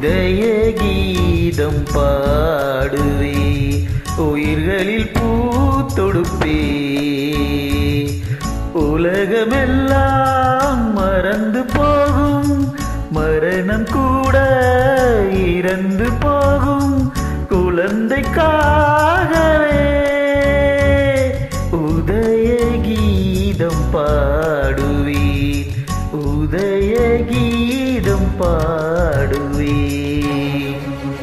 உதய கீதம் பாடுவே உயிர்களில் பூத்தொடுப்பே உலகமெல்லாம் மறந்து போகும் மரணம் கூட இறந்து போகும் குழந்தைக்காகவே உதய கீதம் பாடுவீர் உதய கீதம் பாடுவீர்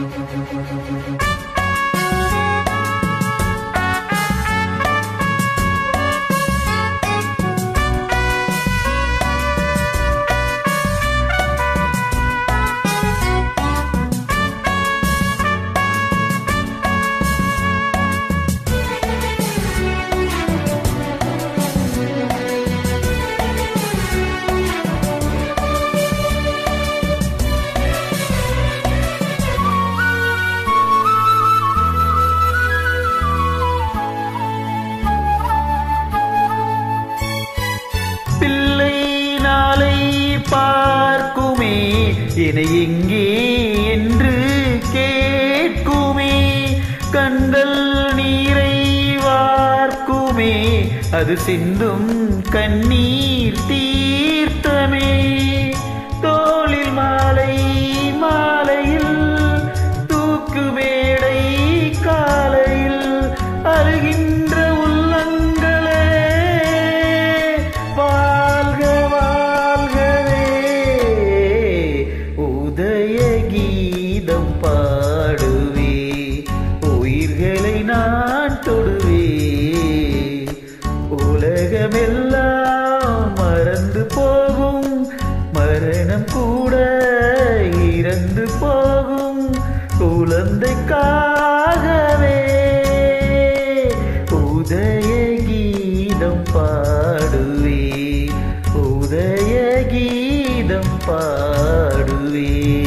பிள்ளை நாளை பார்க்குமே என எங்கே என்று கேட்குமே கண்கள் நீரை வார்க்குமே அது சிந்தும் கண்ணீர் தீர்த்தமே தோளில் மாலை மாலையில் தூக்கு மேடை காலையில் அருகின்ற உள்ளங்களே வாழ்க வாழ்கவே உதய கீதம் பாடுவே உயிர்களை நான் தொடுவே உலகமெல்லாம் மறந்து போகும் மரணம் கூட இறந்து போகும் குழந்தைக்காகவே உதய கீதம் பாடுவே உதய கீதம் பாடுவே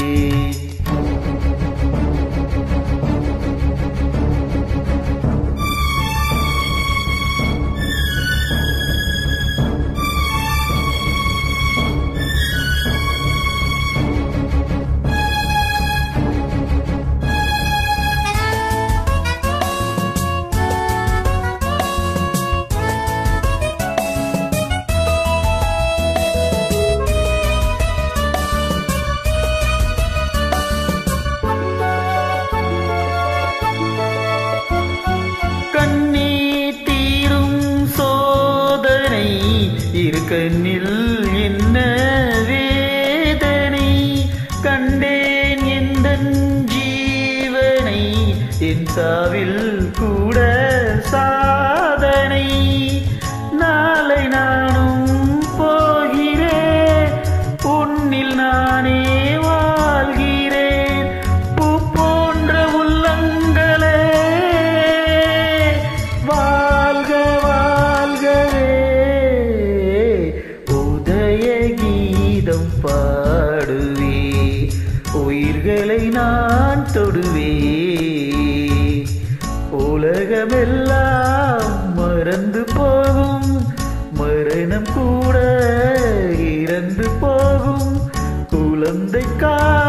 கண்ணீர் தீரும் சோதனை இரு கண்ணில் என்ன வேதனை கண்டேன் எந்த ஜீவனை என் சாவில் கூட சாதனை நாளை நானும் போகிறேன் உன்னில் நானே வாழ்கிறேன் பூ போன்ற உள்ளங்களே வாழ்க வாழ்கவே உதய கீதம் பாடுவே உயிர்களை நான் தொடுவே உலகமெல்லாம் மறந்து போகும் மரணம் கூட இறந்து போகும் குழந்தைக்கா